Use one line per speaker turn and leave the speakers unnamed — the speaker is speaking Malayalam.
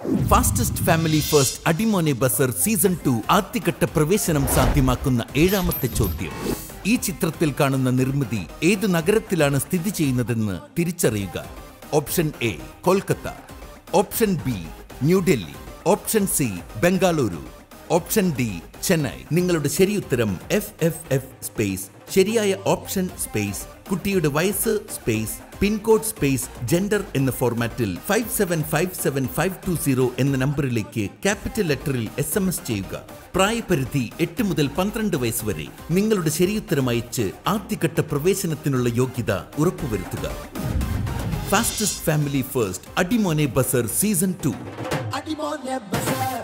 Fastest Family First Adimone Buzzer season two ആദ്യഘട്ട പ്രവേശനം സാധ്യമാക്കുന്ന ഏഴാമത്തെ ചോദ്യം ഈ ചിത്രത്തിൽ കാണുന്ന നിർമ്മിതി ഏത് നഗരത്തിലാണ് സ്ഥിതി ചെയ്യുന്നതെന്ന് തിരിച്ചറിയുക option A Kolkata option B New Delhi option C Bengaluru option D Chennai നിങ്ങളുടെ ശരിയുത്തരം എഫ് എഫ് എഫ് സ്പേസ് ശരിയായ ഓപ്ഷൻ സ്പേസ് കുട്ടിയുടെ വയസ്സ് സ്പേസ് പിൻകോഡ് സ്പേസ് ജെൻഡർ എന്ന ഫോർമാറ്റിൽ five seven five seven five two zero എന്ന നമ്പറിലേക്ക് ക്യാപിറ്റൽ ലെറ്ററിൽ എസ് എം എസ് ചെയ്യുക പ്രായപരിധി എട്ട് മുതൽ പന്ത്രണ്ട് വയസ്സ് വരെ നിങ്ങളുടെ ശരിയുത്തരം അയച്ച് ആദ്യഘട്ട പ്രവേശനത്തിനുള്ള യോഗ്യത ഉറപ്പുവരുത്തുക Fastest Family First Adimone Buzzer season two
Adimone Bazaar.